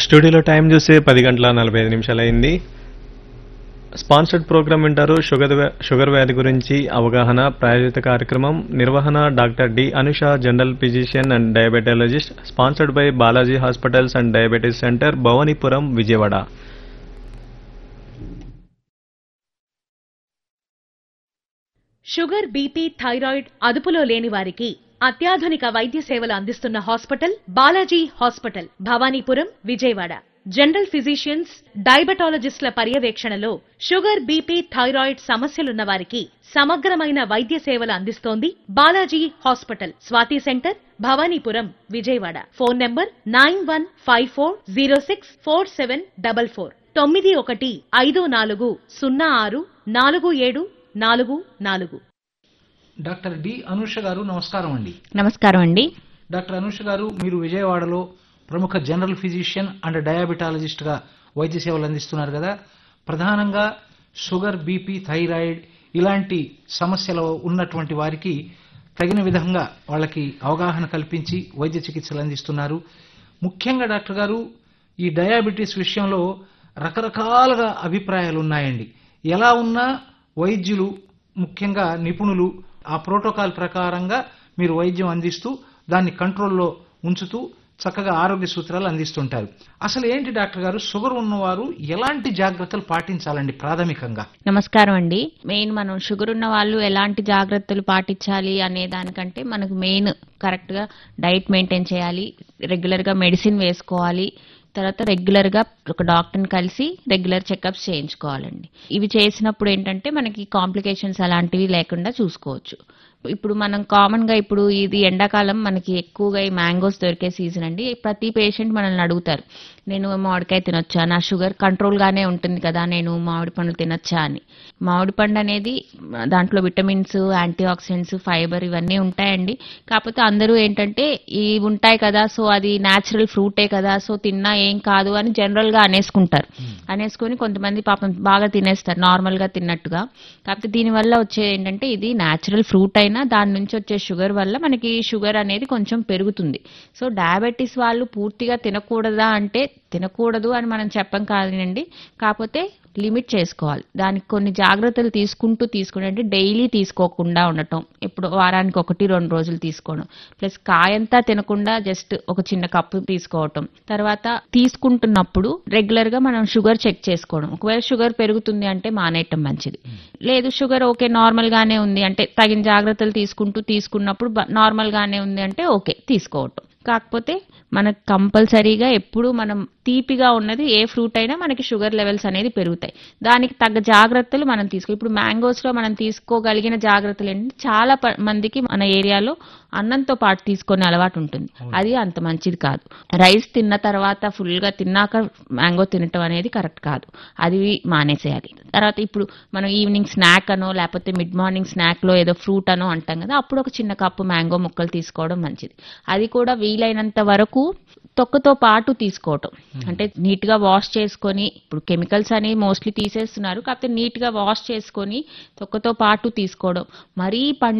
స్టూడియోలో టైం చూస్తే పది గంటల నలభై ఐదు నిమిషాలు అయింది స్పాన్సర్డ్ ప్రోగ్రామ్ వింటారు షుగర్ వ్యా- షుగర్ వ్యాధి గురించి అవగాహన ప్రాయోజిత కార్యక్రమం నిర్వహణ doctor D Anusha general physician and diabetologist sponsored by Balaji hospitals and diabetes centre Bhavanipuram Vijayawada sugar BP thyroid అదుపులో లేని వారికి అత్యాధునిక వైద్య సేవలు అందిస్తున్న hospital Balaji hospital Bhavanipuram Vijayawada general physicians డయాబెటాలజిస్టుల పర్యవేక్షణలో షుగర్ బీపీ థైరాయిడ్ సమస్యలున్న వారికి సమగ్రమైన వైద్య సేవలు అందిస్తోంది Balaji hospital Swathi centre Bhavanipuram Vijayawada phone number nine one five four zero six four seven double four తొమ్మిది ఒకటి ఐదు నాలుగు సున్నా ఆరు నాలుగు ఏడు నాలుగు నాలుగు డాక్టర్ డి అనూష గారు నమస్కారం అండి నమస్కారం అండి డాక్టర్ అనూష గారు మీరు విజయవాడలో ప్రముఖ జనరల్ ఫిజిషియన్ అండ్ డయాబెటాలజిస్ట్ గా వైద్య సేవలు అందిస్తున్నారు కదా ప్రధానంగా షుగర్ బీపీ థైరాయిడ్ ఇలాంటి సమస్యలు ఉన్నటువంటి వారికి తగిన విధంగా వాళ్ళకి అవగాహన కల్పించి వైద్య చికిత్సలు అందిస్తున్నారు ముఖ్యంగా డాక్టర్ గారు ఈ డయాబెటీస్ విషయంలో రకరకాలుగా అభిప్రాయాలు ఉన్నాయండి ఎలా ఉన్నా వైద్యులు ముఖ్యంగా నిపుణులు ఆ ప్రోటోకాల్ ప్రకారంగా మీరు వైద్యం అందిస్తూ దాన్ని కంట్రోల్లో ఉంచుతూ చక్కగా ఆరోగ్య సూత్రాలు అందిస్తుంటారు అసలు ఏంటి డాక్టర్ గారు షుగర్ ఉన్నవారు ఎలాంటి జాగ్రత్తలు పాటించాలండి ప్రాథమికంగా నమస్కారం అండి మెయిన్ మనం షుగర్ ఉన్న వాళ్ళు ఎలాంటి జాగ్రత్తలు పాటించాలి అనే దానికంటే మనకు మెయిన్ కరెక్ట్ గా డైట్ మెయింటైన్ చేయాలి రెగ్యులర్ గా మెడిసిన్ వేసుకోవాలి తర్వాత రెగ్యులర్ గా ఒక డాక్టర్ని కలిసి రెగ్యులర్ చెకప్స్ చేయించుకోవాలండి ఇవి చేసినప్పుడు ఏంటంటే మనకి కాంప్లికేషన్స్ అలాంటివి లేకుండా చూసుకోవచ్చు ఇప్పుడు మనం కామన్ గా ఇప్పుడు ఇది ఎండాకాలం మనకి ఎక్కువగా ఈ మ్యాంగోస్ దొరికే సీజన్ అండి ప్రతి పేషెంట్ మనల్ని అడుగుతారు నేను మామిడికాయ తినొచ్చా నా షుగర్ కంట్రోల్ గానే ఉంటుంది కదా నేను మామిడి పండ్లు తినొచ్చా అని మామిడి పండు అనేది దాంట్లో విటమిన్స్ యాంటీ ఆక్సిడెంట్స్ ఫైబర్ ఇవన్నీ ఉంటాయండి కాకపోతే అందరూ ఏంటంటే ఇవి ఉంటాయి కదా సో అది న్యాచురల్ ఫ్రూటే కదా సో తిన్నా ఏం కాదు అని జనరల్ గా అనేసుకుంటారు అనేసుకొని కొంతమంది పాపం బాగా తినేస్తారు నార్మల్ గా తిన్నట్టుగా కాకపోతే దీనివల్ల వచ్చే ఏంటంటే ఇది న్యాచురల్ ఫ్రూట్ అయినా దాని నుంచి వచ్చే షుగర్ వల్ల మనకి షుగర్ అనేది కొంచెం పెరుగుతుంది సో డయాబెటీస్ వాళ్ళు పూర్తిగా తినకూడదా అంటే తినకూడదు అని మనం చెప్పం కాదండి కాకపోతే లిమిట్ చేసుకోవాలి దానికి కొన్ని జాగ్రత్తలు తీసుకుంటూ తీసుకుంటే అంటే డైలీ తీసుకోకుండా ఉండటం ఇప్పుడు వారానికి ఒకటి రెండు రోజులు తీసుకోవడం ప్లస్ కాయంతా తినకుండా జస్ట్ ఒక చిన్న కప్పు తీసుకోవటం తర్వాత తీసుకుంటున్నప్పుడు రెగ్యులర్ గా మనం షుగర్ చెక్ చేసుకోవడం ఒకవేళ షుగర్ పెరుగుతుంది అంటే మానేయటం మంచిది లేదు షుగర్ ఓకే నార్మల్ గానే ఉంది అంటే తగిన జాగ్రత్తలు తీసుకుంటూ తీసుకున్నప్పుడు నార్మల్ గానే ఉంది అంటే ఓకే తీసుకోవటం కాకపోతే మనకు కంపల్సరీగా ఎప్పుడు మనం తీపిగా ఉన్నది ఏ ఫ్రూట్ అయినా మనకి షుగర్ లెవెల్స్ అనేది పెరుగుతాయి దానికి తగ్గ జాగ్రత్తలు మనం తీసుకో ఇప్పుడు మ్యాంగోస్ లో మనం తీసుకోగలిగిన జాగ్రత్తలు ఏంటంటే చాలా ప- మందికి మన ఏరియాలో అన్నంతో పాటు తీసుకునే అలవాటు ఉంటుంది అది అంత మంచిది కాదు రైస్ తిన్న తర్వాత ఫుల్ గా తిన్నాక మ్యాంగో తినటం అనేది కరెక్ట్ కాదు అది మానేసేయాలి తర్వాత ఇప్పుడు మనం ఈవినింగ్ స్నాక్ అనో లేకపోతే మిడ్ మార్నింగ్ స్నాక్ లో ఏదో ఫ్రూట్ అనో అంటాం కదా అప్పుడు ఒక చిన్న కప్పు మ్యాంగో ముక్కలు తీసుకోవడం మంచిది అది కూడా వీలైనంత వరకు తొక్కతో పాటు తీసుకోవటం అంటే నీట్ గా వాష్ చేసుకొని ఇప్పుడు కెమికల్స్ అనేవి మోస్ట్లీ తీసేస్తున్నారు కాకపోతే నీట్ గా వాష్ చేసుకొని తొక్కతో పాటు తీసుకోవడం మరీ పండు